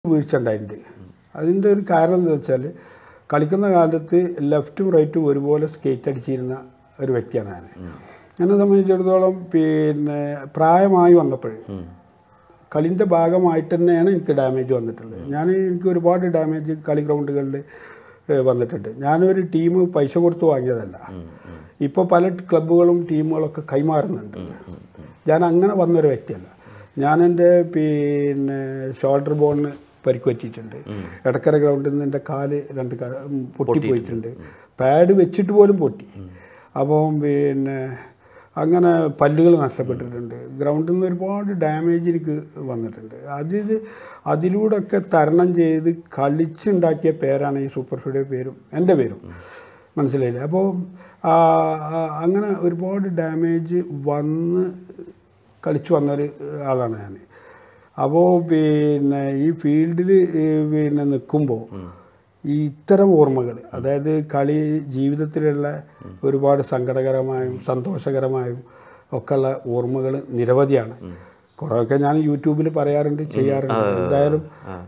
വീഴ്ച ഉണ്ടായിട്ടുണ്ട് അതിൻ്റെ ഒരു കാരണം എന്താ വെച്ചാൽ കളിക്കുന്ന കാലത്ത് ലെഫ്റ്റും റൈറ്റും ഒരുപോലെ സ്കേറ്റ് അടിച്ചിരുന്ന ഒരു വ്യക്തിയാണ് ഞാൻ എന്നെ സംബന്ധിച്ചിടത്തോളം പിന്നെ പ്രായമായി വന്നപ്പോൾ കളിൻ്റെ ഭാഗമായിട്ട് തന്നെയാണ് എനിക്ക് ഡാമേജ് വന്നിട്ടുള്ളത് ഞാൻ എനിക്ക് ഒരുപാട് ഡാമേജ് കളി ഗ്രൗണ്ടുകളിൽ വന്നിട്ടുണ്ട് ഞാനൊരു ടീം പൈസ കൊടുത്ത് വാങ്ങിയതല്ല ഇപ്പോൾ പല ക്ലബ്ബുകളും ടീമുകളൊക്കെ കൈമാറുന്നുണ്ട് ഞാൻ അങ്ങനെ വന്നൊരു വ്യക്തിയല്ല ഞാൻ എൻ്റെ പിന്നെ ഷോൾഡർ ബോണിന് പരിക്ക് പറ്റിയിട്ടുണ്ട് എടക്കര ഗ്രൗണ്ടിൽ നിന്ന് എൻ്റെ കാല് രണ്ട് ക- ഉം, പൊട്ടിപ്പോയിട്ടുണ്ട് പാഡ് വെച്ചിട്ട് പോലും പൊട്ടി അപ്പം പിന്നെ അങ്ങനെ പല്ലുകൾ നഷ്ടപ്പെട്ടിട്ടുണ്ട് ഗ്രൗണ്ടിൽ നിന്ന് ഒരുപാട് ഡാമേജ് എനിക്ക് വന്നിട്ടുണ്ട് അതിത് അതിലൂടെയൊക്കെ തരണം ചെയ്ത് കളിച്ചുണ്ടാക്കിയ പേരാണ് ഈ സൂപ്പർ സ്റ്റുഡിയോ പേരും എൻ്റെ പേരും മനസ്സിലായില്ലേ അപ്പോൾ ആ, ആ, അങ്ങനെ ഒരുപാട് ഡാമേജ് വന്ന് കളിച്ചു വന്നൊരു ആളാണ് ഞാൻ അപ്പോൾ പിന്നെ ഈ ഫീൽഡിൽ പിന്നെ നിൽക്കുമ്പോൾ ഈ ഇത്തരം ഓർമ്മകൾ അതായത് കളി ജീവിതത്തിലുള്ള ഒരുപാട് സങ്കടകരമായും സന്തോഷകരമായും ഒക്കെയുള്ള ഓർമ്മകൾ നിരവധിയാണ് കുറേയൊക്കെ ഞാൻ യൂട്യൂബിൽ പറയാറുണ്ട് ചെയ്യാറുണ്ട് എന്തായാലും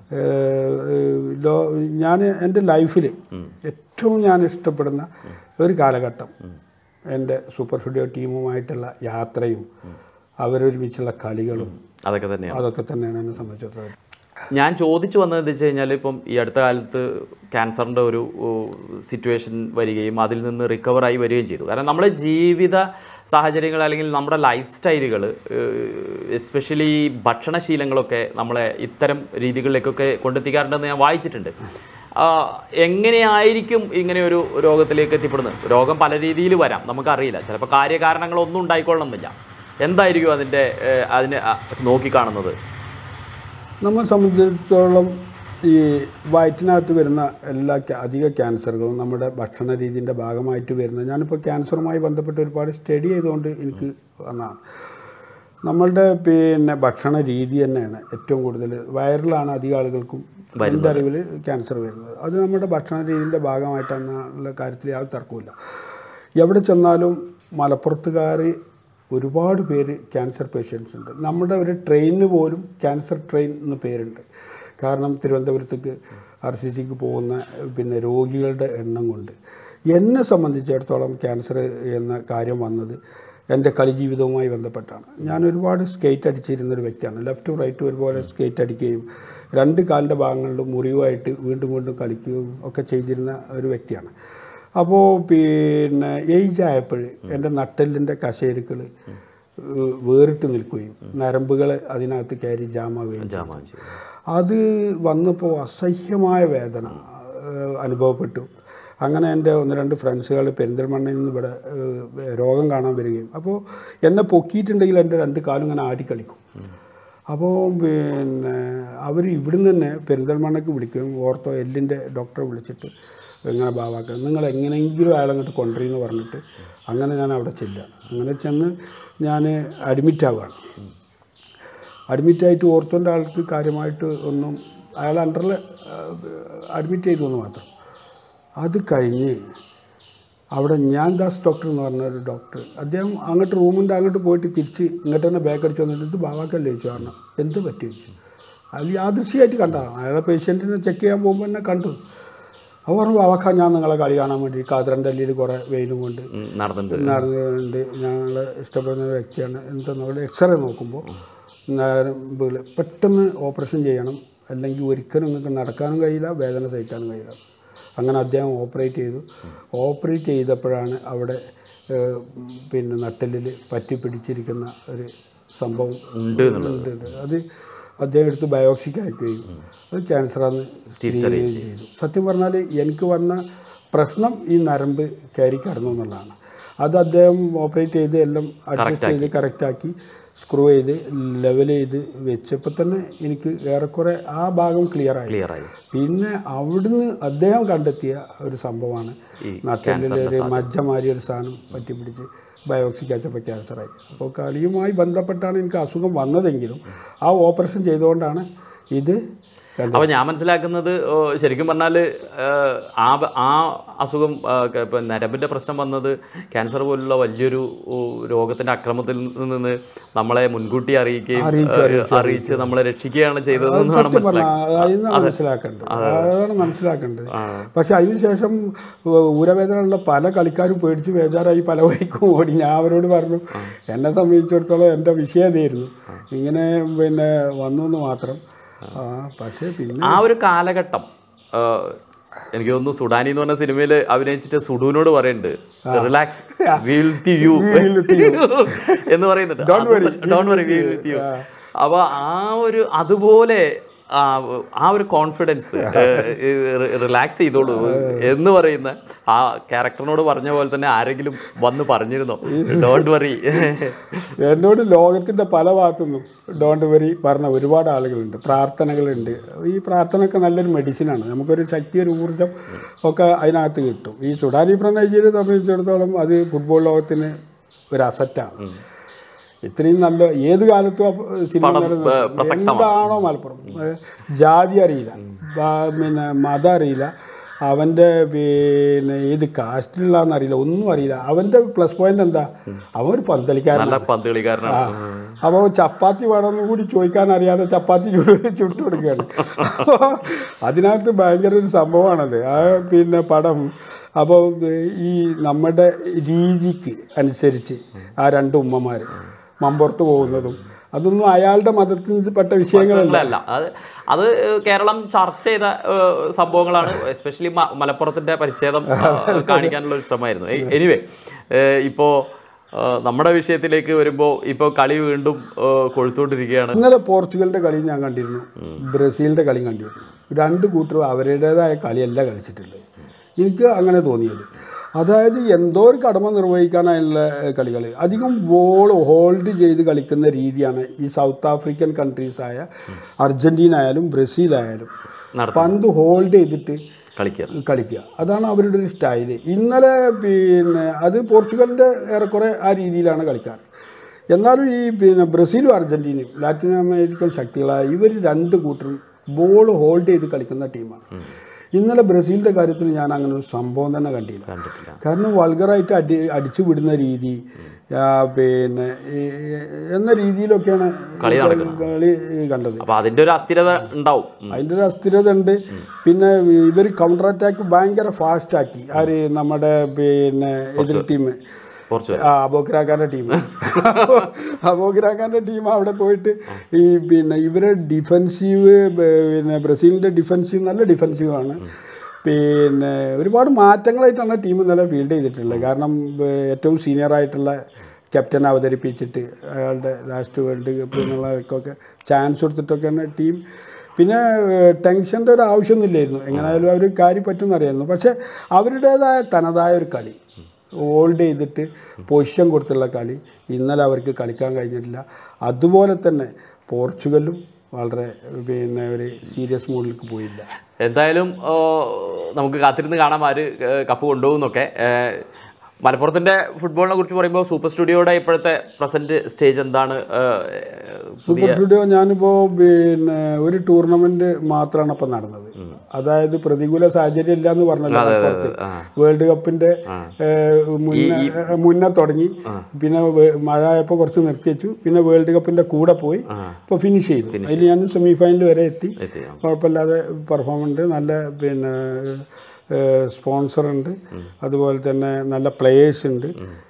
ഏഹ്, ലോ ഞാൻ എൻ്റെ ലൈഫിൽ ഏറ്റവും ഞാൻ ഇഷ്ടപ്പെടുന്ന ഒരു കാലഘട്ടം എൻ്റെ സൂപ്പർ സ്റ്റുഡിയോ ടീമുമായിട്ടുള്ള യാത്രയും അവരൊരുമിച്ചുള്ള കളികളും അതൊക്കെ തന്നെയാണ് അതൊക്കെ തന്നെയാണ് എന്നെ സംബന്ധിച്ചിടത്തോളം ഞാൻ ചോദിച്ചു വന്നത് എന്താ വെച്ച് കഴിഞ്ഞാൽ ഇപ്പം ഈ അടുത്ത കാലത്ത് ക്യാൻസറിൻ്റെ ഒരു സിറ്റുവേഷൻ വരികയും അതിൽ നിന്ന് റിക്കവറായി വരികയും ചെയ്തു കാരണം നമ്മുടെ ജീവിത സാഹചര്യങ്ങൾ അല്ലെങ്കിൽ നമ്മുടെ ലൈഫ് സ്റ്റൈലുകൾ എസ്പെഷ്യലി ഭക്ഷണശീലങ്ങളൊക്കെ നമ്മളെ ഇത്തരം രീതികളിലേക്കൊക്കെ കൊണ്ടെത്തിക്കാറുണ്ടെന്ന് ഞാൻ വായിച്ചിട്ടുണ്ട് ആ, എങ്ങനെയായിരിക്കും ഇങ്ങനെ ഒരു രോഗത്തിലേക്ക് എത്തിപ്പെടുന്നത് രോഗം പല രീതിയിൽ വരാം നമുക്കറിയില്ല ചിലപ്പോൾ കാര്യകാരണങ്ങളൊന്നും ഉണ്ടായിക്കൊള്ളണമെന്നില്ല എന്തായിരിക്കും അതിൻ്റെ ഏഹ്, അതിനെ ആ, നോക്കിക്കാണുന്നത് നമ്മെ സംബന്ധിച്ചിടത്തോളം ഈ വയറ്റിനകത്ത് വരുന്ന എല്ലാ ക്യാ- അധിക ക്യാൻസറുകളും നമ്മുടെ ഭക്ഷണ രീതിൻ്റെ ഭാഗമായിട്ട് വരുന്ന ഞാനിപ്പോൾ ക്യാൻസറുമായി ബന്ധപ്പെട്ട് ഒരുപാട് സ്റ്റഡി ചെയ്തുകൊണ്ട് എനിക്ക് വന്നതാണ് നമ്മളുടെ പിന്നെ ഭക്ഷണ രീതി തന്നെയാണ് ഏറ്റവും കൂടുതൽ വയറിലാണ് അധിക ആളുകൾക്കും എൻ്റെ അറിവിൽ ക്യാൻസർ വരുന്നത് അത് നമ്മുടെ ഭക്ഷണ രീതിൻ്റെ ഭാഗമായിട്ടെന്നുള്ള കാര്യത്തിൽ യാതൊരു തർക്കമില്ല എവിടെ ചെന്നാലും മലപ്പുറത്തുകാർ ഒരുപാട് പേര് ക്യാൻസർ പേഷ്യൻസ് ഉണ്ട് നമ്മുടെ ഒരു ട്രെയിനിന് പോലും ക്യാൻസർ ട്രെയിൻ എന്ന് പേരുണ്ട് കാരണം തിരുവനന്തപുരത്തേക്ക് ആർ സി സിക്ക് പോകുന്ന പിന്നെ രോഗികളുടെ എണ്ണം കൊണ്ട് എന്നെ സംബന്ധിച്ചിടത്തോളം ക്യാൻസർ എന്ന കാര്യം വന്നത് എൻ്റെ കളി ജീവിതവുമായി ബന്ധപ്പെട്ടാണ് ഞാൻ ഒരുപാട് സ്കേറ്റ് അടിച്ചിരുന്ന ഒരു വ്യക്തിയാണ് ലെഫ്റ്റും റൈറ്റും ഒരുപോലെ സ്കേറ്റ് അടിക്കുകയും രണ്ട് കാലിൻ്റെ ഭാഗങ്ങളിലും മുറിവായിട്ട് വീണ്ടും വീണ്ടും കളിക്കുകയും ഒക്കെ ചെയ്തിരുന്ന ഒരു വ്യക്തിയാണ് അപ്പോൾ പിന്നെ ഏജ് ആയപ്പോൾ എൻ്റെ നട്ടെല്ലിൻ്റെ കശേരുക്കൾ വേറിട്ട് നിൽക്കുകയും നരമ്പുകൾ അതിനകത്ത് കയറി ജാമാവുകയും ചെയ്തു. അത് വന്നപ്പോൾ അസഹ്യമായ വേദന ഏഹ്, അനുഭവപ്പെട്ടു അങ്ങനെ എൻ്റെ ഒന്ന് രണ്ട് ഫ്രണ്ട്സുകൾ പെരിന്തൽമണ്ണയിൽ നിന്ന് ഇവിടെ ഏഹ്, രോഗം കാണാൻ വരികയും അപ്പോൾ എന്നെ പൊക്കിയിട്ടുണ്ടെങ്കിൽ എൻ്റെ രണ്ട് കാലും ഇങ്ങനെ ആടിക്കളിക്കും അപ്പോൾ പിന്നെ അവർ ഇവിടുന്ന് തന്നെ പെരിന്തൽമണ്ണയ്ക്ക് വിളിക്കുകയും ഓർത്തോ എല്ലിൻ്റെ ഡോക്ടറെ വിളിച്ചിട്ട് ഇങ്ങനെ ബാവാക്ക നിങ്ങൾ എങ്ങനെയെങ്കിലും അയാളെ അങ്ങോട്ട് കൊണ്ടുവരുമെന്ന് പറഞ്ഞിട്ട് അങ്ങനെ ഞാൻ അവിടെ ചെല്ലുക അങ്ങനെ ചെന്ന് ഞാൻ അഡ്മിറ്റ് ആവുകയാണ് അഡ്മിറ്റായിട്ട് ഓർത്തോൻ്റെ ആൾക്ക് കാര്യമായിട്ട് ഒന്നും അയാൾ അണ്ടറിൽ അഡ്മിറ്റ് ചെയ്തു എന്ന് മാത്രം അത് കഴിഞ്ഞ് അവിടെ ഞാൻ ദാസ് ഡോക്ടർ എന്ന് പറഞ്ഞ ഒരു ഡോക്ടർ അദ്ദേഹം അങ്ങോട്ട് റൂമിൻ്റെ അങ്ങോട്ട് പോയിട്ട് തിരിച്ച് ഇങ്ങോട്ട് തന്നെ ബാക്ക് അടിച്ച് വന്നിട്ട് ഇത് ബാവാക്കല്ലേ ചോദിച്ചു കാരണം എന്ത് പറ്റി ചോദിച്ചു അത് യാദൃശ്യമായിട്ട് കണ്ടതാണ് അയാളെ പേഷ്യൻറ്റിനെ ചെക്ക് ചെയ്യാൻ പോകുമ്പോൾ തന്നെ കണ്ടു അപ്പോൾ പറഞ്ഞു ബാവാക്ക ഞാൻ നിങ്ങളെ കളി കാണാൻ വേണ്ടി കാതറൻ്റെ അല്ലിയിൽ കുറേ വെയിലും കൊണ്ട് ഉം, നടന്നിട്ടുണ്ട് നടന്നുകൊണ്ട് ഞങ്ങൾ ഇഷ്ടപ്പെടുന്ന ഒരു വ്യക്തിയാണ് എന്താ എക്സ്റേ നോക്കുമ്പോൾ നരമ്പുകൾ പെട്ടെന്ന് ഓപ്പറേഷൻ ചെയ്യണം അല്ലെങ്കിൽ ഒരിക്കലും നിങ്ങൾക്ക് നടക്കാനും കഴിയില്ല വേദന സഹിക്കാനും കഴിയില്ല അങ്ങനെ അദ്ദേഹം ഓപ്പറേറ്റ് ചെയ്തു ഓപ്പറേറ്റ് ചെയ്തപ്പോഴാണ് അവിടെ ഏഹ്, പിന്നെ നട്ടലിൽ പറ്റി പിടിച്ചിരിക്കുന്ന ഒരു സംഭവം ഉണ്ട് എന്നുള്ളത് ഉണ്ട്, ഉണ്ട്. അത് അദ്ദേഹം എടുത്ത് ബയോപ്സിക്ക് അയക്കുകയും അത് ക്യാൻസറാന്ന് സ്ഥിരീകരിക്കുകയും ചെയ്തു സത്യം പറഞ്ഞാൽ എനിക്ക് വന്ന പ്രശ്നം ഈ നരമ്പ് കയറി കിടന്നു എന്നുള്ളതാണ് അത് അദ്ദേഹം ഓപ്പറേറ്റ് ചെയ്ത് എല്ലാം അഡ്ജസ്റ്റ് ചെയ്ത് കറക്റ്റാക്കി സ്ക്രൂ ചെയ്ത് ലെവൽ ചെയ്ത് വെച്ചപ്പോൾ തന്നെ എനിക്ക് ഏറെക്കുറെ ആ ഭാഗം ക്ലിയർ ആയി ക്ലിയർ ആയി പിന്നെ അവിടുന്ന് അദ്ദേഹം കണ്ടെത്തിയ ഒരു സംഭവമാണ് നട്ടലിൽ ഒരു മജ്ജ മാതിരി ഒരു സാധനം പറ്റിപ്പിടിച്ച് ബയോപ്സി കഴിച്ചപ്പോൾ ക്യാൻസറായി അപ്പോൾ കളിയുമായി ബന്ധപ്പെട്ടാണ് എനിക്ക് അസുഖം വന്നതെങ്കിലും ആ ഓപ്പറേഷൻ ചെയ്തുകൊണ്ടാണ് ഇത് അപ്പോൾ ഞാൻ മനസ്സിലാക്കുന്നത് ഓ, ശരിക്കും പറഞ്ഞാൽ ആ ആ അസുഖം ആ, ക- ഇപ്പം നരമ്പിൻ്റെ പ്രശ്നം വന്നത് ക്യാൻസർ പോലുള്ള വലിയൊരു ഓ, രോഗത്തിൻ്റെ അക്രമത്തിൽ നിന്ന് നമ്മളെ മുൻകൂട്ടി അറിയിക്കുകയും ആ, അറിയിച്ച് നമ്മളെ രക്ഷിക്കുകയാണ് ചെയ്തതെന്ന് വേണം സത്യം പറഞ്ഞാൽ മനസ്സിലാക്കാൻ അതിനാണ് മനസ്സിലാക്കേണ്ടത് അതാണ് മനസ്സിലാക്കേണ്ടത് പക്ഷെ അതിനുശേഷം ഊരവേദനയുള്ള പല കളിക്കാരും പേടിച്ച് ബേജാറായി പല വഴിക്കും ഓടി ഞാൻ അവരോട് പറഞ്ഞു എന്നെ സംബന്ധിച്ചിടത്തോളം എൻ്റെ വിഷയം ഇതായിരുന്നു ഇങ്ങനെ പിന്നെ വന്നു എന്ന് മാത്രം ആ, പക്ഷേ പിന്നെ ആ ഒരു കാലഘട്ടം ആ, എനിക്ക് തോന്നുന്നു സുഡാനി എന്ന് പറഞ്ഞ സിനിമയിൽ അഭിനയിച്ചിട്ട് സുഡുവിനോട് പറയുന്നുണ്ട് റിലാക്സ് വിൽ യു എന്ന് പറയുന്നുണ്ട് don't worry will with you അപ്പൊ ആ ഒരു അതുപോലെ ആ, ആ ഒരു കോൺഫിഡൻസ് റിലാക്സ് ചെയ്തോളൂ എന്ന് പറയുന്ന ആ ക്യാരക്ടറിനോട് പറഞ്ഞ പോലെ തന്നെ ആരെങ്കിലും വന്ന് പറഞ്ഞിരുന്നോ ഡോണ്ട് വറി എന്നോട് ലോകത്തിൻ്റെ പല ഭാഗത്തുനിന്നും ഡോണ്ട് വരി പറഞ്ഞ ഒരുപാട് ആളുകളുണ്ട് പ്രാർത്ഥനകളുണ്ട് ഈ പ്രാർത്ഥനയൊക്കെ നല്ലൊരു മെഡിസിനാണ് നമുക്കൊരു ശക്തി ഒരു ഊർജം ഒക്കെ അതിനകത്ത് കിട്ടും ഈ സുഡാനി ഫ്രം നൈജീരിയ സംബന്ധിച്ചിടത്തോളം അത് ഫുട്ബോൾ ലോകത്തിന് ഒരു അസറ്റാണ് ഇത്രയും നല്ല ഏത് കാലത്തും ആ സിനിമ നിലനിൽക്കും. എന്താണോ മലപ്പുറം ഏഹ് ജാതി അറിയില്ല ബ- പിന്നെ മതം അറിയില്ല അവൻ്റെ പിന്നെ ഏത് കാസ്റ്റിലാന്ന് അറിയില്ല ഒന്നും അറിയില്ല അവൻ്റെ പ്ലസ് പോയിന്റ് എന്താ അവൻ ഒരു പന്തളിക്കാരനാണ് നല്ല പന്ത് കളിക്കാരനാണ് അപ്പോൾ ചപ്പാത്തി വേണമെന്ന് കൂടി ചോദിക്കാൻ അറിയാതെ ചപ്പാത്തി ചുട്ട് ചുട്ടു കൊടുക്കുകയാണ് അപ്പോൾ അതിനകത്ത് ഭയങ്കര ഒരു സംഭവമാണത് ആ പിന്നെ പടം അപ്പോൾ ഈ നമ്മുടെ രീതിക്ക് അനുസരിച്ച് ആ രണ്ട് ഉമ്മമാർ മമ്പുറത്ത് പോകുന്നതും അതൊന്നും അയാളുടെ മതത്തിൽപ്പെട്ട വിഷയങ്ങളല്ല അല്ല അത് അത് കേരളം ചർച്ച ചെയ്ത ഏഹ്, സംഭവങ്ങളാണ് എസ്പെഷ്യലി മലപ്പുറത്തിന്റെ പരിച്ഛേദം ഏഹ്, കാണിക്കാനുള്ള ഒരു ശ്രമമായിരുന്നു എനിവേ ഇപ്പോൾ നമ്മുടെ വിഷയത്തിലേക്ക് വരുമ്പോൾ ഇപ്പോൾ കളി വീണ്ടും ഏഹ്, കൊഴുത്തുകൊണ്ടിരിക്കുകയാണ് ഇന്നലെ പോർച്ചുഗലിന്റെ കളി ഞാൻ കണ്ടിരുന്നു ബ്രസീലിന്റെ കളി കണ്ടിരുന്നു രണ്ട് കൂട്ടരും അവരുടേതായ കളിയല്ല കളിച്ചിട്ടുള്ളത് എനിക്ക് അങ്ങനെ തോന്നിയത് അതായത് എന്തോ ഒരു കടമ നിർവഹിക്കാനായുള്ള കളികൾ അധികം ബോൾ ഹോൾഡ് ചെയ്ത് കളിക്കുന്ന രീതിയാണ് ഈ സൗത്ത് ആഫ്രിക്കൻ കൺട്രീസായ അർജന്റീന ആയാലും ബ്രസീൽ ആയാലും നടത്തും പന്ത് ഹോൾഡ് ചെയ്തിട്ട് കളിക്കുക കളിക്കുക അതാണ് അവരുടെ ഒരു സ്റ്റൈല് ഇന്നലെ പിന്നെ അത് പോർച്ചുഗലിൻ്റെ ഏറെക്കുറെ ആ രീതിയിലാണ് കളിക്കാറ് എന്നാലും ഈ പിന്നെ ബ്രസീലും അർജൻറ്റീനയും ലാറ്റിൻ അമേരിക്കൻ ശക്തികളായ ഇവർ രണ്ട് കൂട്ടരും ബോൾ ഹോൾഡ് ചെയ്ത് കളിക്കുന്ന ടീമാണ് ഇന്നലെ ബ്രസീലിൻ്റെ കാര്യത്തിൽ ഞാൻ അങ്ങനെ ഒരു സംഭവം തന്നെ കണ്ടില്ല കണ്ടിട്ടില്ല കാരണം വൾഗറായിട്ട് അടി അടിച്ചു വിടുന്ന രീതി ആ, പിന്നെ ഈ- എന്ന രീതിയിലൊക്കെയാണ് കളി നടക്കുന്നത്. കളി കണ്ടത് അപ്പൊ അതിന്റെ ഒരു അസ്ഥിരത ഉണ്ടാവും ഉം. അതിൻ്റെ ഒരു അസ്ഥിരത ഉണ്ട് പിന്നെ ഇവർ കൗണ്ടർ അറ്റാക്ക് ഭയങ്കര ഫാസ്റ്റ് ആക്കി ആര് നമ്മുടെ പിന്നെ എതിർ ടീം പോർച്ചുഗൽ ആ അബോക്കിരാക്കാൻ്റെ ടീം അബോക്കിരാക്കാൻ്റെ ടീം അവിടെ പോയിട്ട് ഈ പിന്നെ ഇവരെ ഡിഫൻസീവ് പിന്നെ ബ്രസീലിൻ്റെ ഡിഫൻസീവ് നല്ല ഡിഫൻസീവാണ് പിന്നെ ഒരുപാട് മാറ്റങ്ങളായിട്ടാണ് ടീം ഇന്നലെ ഫീൽഡ് ചെയ്തിട്ടുള്ളത് കാരണം ഏഹ്, ഏറ്റവും സീനിയർ ആയിട്ടുള്ള ക്യാപ്റ്റൻ അവതരിപ്പിച്ചിട്ട് അയാളുടെ ലാസ്റ്റ് വേൾഡ് കപ്പ് എന്നുള്ളവർക്കൊക്കെ ചാൻസ് കൊടുത്തിട്ടൊക്കെയാണ് ടീം പിന്നെ ടെൻഷൻ്റെ ഒരു ആവശ്യമൊന്നുമില്ലായിരുന്നു എങ്ങനെയായാലും അവർ കാര്യം പറ്റുമെന്ന് അറിയായിരുന്നു പക്ഷേ അവരുടേതായ തനതായ ഒരു കളി ഹോൾഡ് ചെയ്തിട്ട് പൊസിഷൻ കൊടുത്തുള്ള കളി ഇന്നലെ അവർക്ക് കളിക്കാൻ കഴിഞ്ഞിട്ടില്ല അതുപോലെ തന്നെ പോർച്ചുഗലും വളരെ പിന്നെ ഒരു സീരിയസ് മൂഡിലേക്ക് പോയില്ല എന്തായാലും ആ, നമുക്ക് കാത്തിരുന്ന് കാണാം ആര് ഏ, കപ്പ് കൊണ്ടുപോകുന്നൊക്കെ ഏ, മലപ്പുറത്തിന്റെ ഫുട്ബോളിനെ കുറിച്ച് പറയുമ്പോൾ സൂപ്പർ സ്റ്റുഡിയോയുടെ ഇപ്പോഴത്തെ പ്രസന്റ് സ്റ്റേജ് എന്താണ് ഏ, സൂപ്പർ സ്റ്റുഡിയോ ഞാനിപ്പോൾ പിന്നെ ഒരു ടൂർണമെന്റ് മാത്രമാണ് ഇപ്പം നടന്നത് അതായത് പ്രതികൂല സാഹചര്യം ഇല്ല എന്ന് പറഞ്ഞല്ലോ മലപ്പുറത്ത് വേൾഡ് കപ്പിന്റെ ഏഹ്, മുന്നേ ഏഹ്, മുന്നേ തുടങ്ങി പിന്നെ വേ- മഴ ആയപ്പോൾ കുറച്ച് നിർത്തി വെച്ചു പിന്നെ വേൾഡ് കപ്പിന്റെ കൂടെ പോയി ഇപ്പോൾ ഫിനിഷ് ചെയ്തു അതിൽ ഞാൻ സെമി ഫൈനൽ വരെ എത്തി എത്തി. കുഴപ്പമില്ലാതെ പെർഫോം ഉണ്ട് നല്ല പിന്നെ സ്പോൺസർ ഉണ്ട് അതുപോലെ തന്നെ നല്ല പ്ലേയേഴ്സ് ഉണ്ട്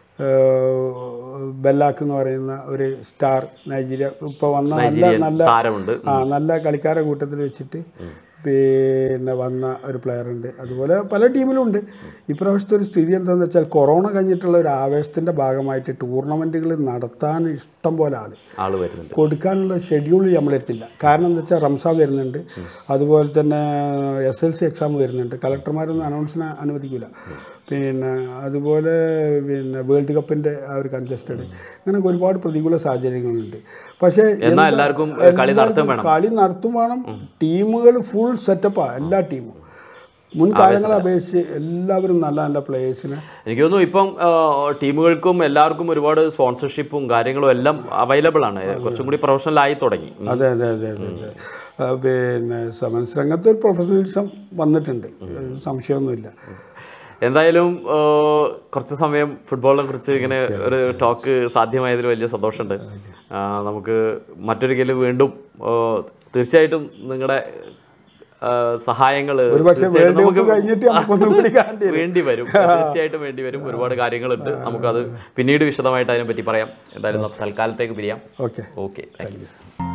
ഏഹ്, ബെല്ലാക്ക് എന്ന് പറയുന്ന ഒരു സ്റ്റാർ നൈജീരിയ ഇപ്പോൾ വന്ന നല്ല നൈജീരിയൻ നല്ല താരമുണ്ട് ആ നല്ല കളിക്കാരെ കൂട്ടത്തിൽ വെച്ചിട്ട് പിന്നെ വന്ന ഒരു പ്ലെയർ ഉണ്ട് അതുപോലെ പല ടീമിലും ഉണ്ട് ഇപ്രാവശ്യത്തെ ഒരു സ്ഥിതി എന്താണെന്ന് വെച്ചാൽ കൊറോണ കഴിഞ്ഞിട്ടുള്ള ഒരു ആവേശത്തിൻ്റെ ഭാഗമായിട്ട് ടൂർണമെൻറ്റുകൾ നടത്താൻ ഇഷ്ടം പോലെ ആൾ ആള് വരുന്നുണ്ട് കൊടുക്കാനുള്ള ഷെഡ്യൂൾ നമ്മളെടുത്തില്ല കാരണം എന്താ വെച്ചാൽ റംസാൻ വരുന്നുണ്ട് അതുപോലെ തന്നെ എസ് എൽ സി എക്സാം വരുന്നുണ്ട് കളക്ടർമാരൊന്നും അനൗൺസിന് അനുവദിക്കില്ല പിന്നെ അതുപോലെ പിന്നെ വേൾഡ് കപ്പിൻ്റെ ആ ഒരു കൺജസ്റ്റഡ് അങ്ങനെയൊക്കെ ഒരുപാട് പ്രതികൂല സാഹചര്യങ്ങളുണ്ട് പക്ഷേ എന്നാൽ എന്താ- എല്ലാവർക്കും കളി നടത്തും എല്ലാവർക്കും വേണം കളി നടത്തും വേണം ടീമുകൾ ഫുൾ സെറ്റപ്പാണ് എല്ലാ ടീമും മുൻകാലങ്ങളെ അപേക്ഷിച്ച് എല്ലാവരും നല്ല നല്ല പ്ലേയേഴ്സിനെ എനിക്ക് തോന്നുന്നു ഇപ്പം ആ, ടീമുകൾക്കും എല്ലാവർക്കും ഒരുപാട് സ്പോൺസർഷിപ്പും കാര്യങ്ങളും എല്ലാം അവൈലബിൾ ആണ് കുറച്ചും കൂടി പ്രൊഫഷണൽ ആയി തുടങ്ങി അതെ അതെ അതെ അതെ അതെ ആ, പിന്നെ സമൻസ് രംഗത്ത് ഒരു പ്രൊഫഷണലിസം വന്നിട്ടുണ്ട് സംശയമൊന്നുമില്ല എന്തായാലും ഏഹ്, കുറച്ച് സമയം ഫുട്ബോളിനെ കുറിച്ച് ഇങ്ങനെ ഒരു ടോക്ക് സാധ്യമായതിൽ വലിയ സന്തോഷമുണ്ട് ആ, നമുക്ക് മറ്റൊരിക്കലും വീണ്ടും ഏഹ്, തീർച്ചയായിട്ടും നിങ്ങളുടെ സഹായങ്ങൾ ഒരുപക്ഷെ വേൾഡ് കപ്പ് കഴിഞ്ഞിട്ട് നമുക്കൊന്നും കൂടി കാണേണ്ടി വരും. വേണ്ടി വരും തീർച്ചയായിട്ടും വേണ്ടി വരും ഒരുപാട് കാര്യങ്ങളുണ്ട് നമുക്കത് പിന്നീട് വിശദമായിട്ട് അതിനെ പറ്റി പറയാം എന്തായാലും തൽക്കാലത്തേക്ക് പിരിയാം ഓക്കെ ഓക്കെ താങ്ക് യു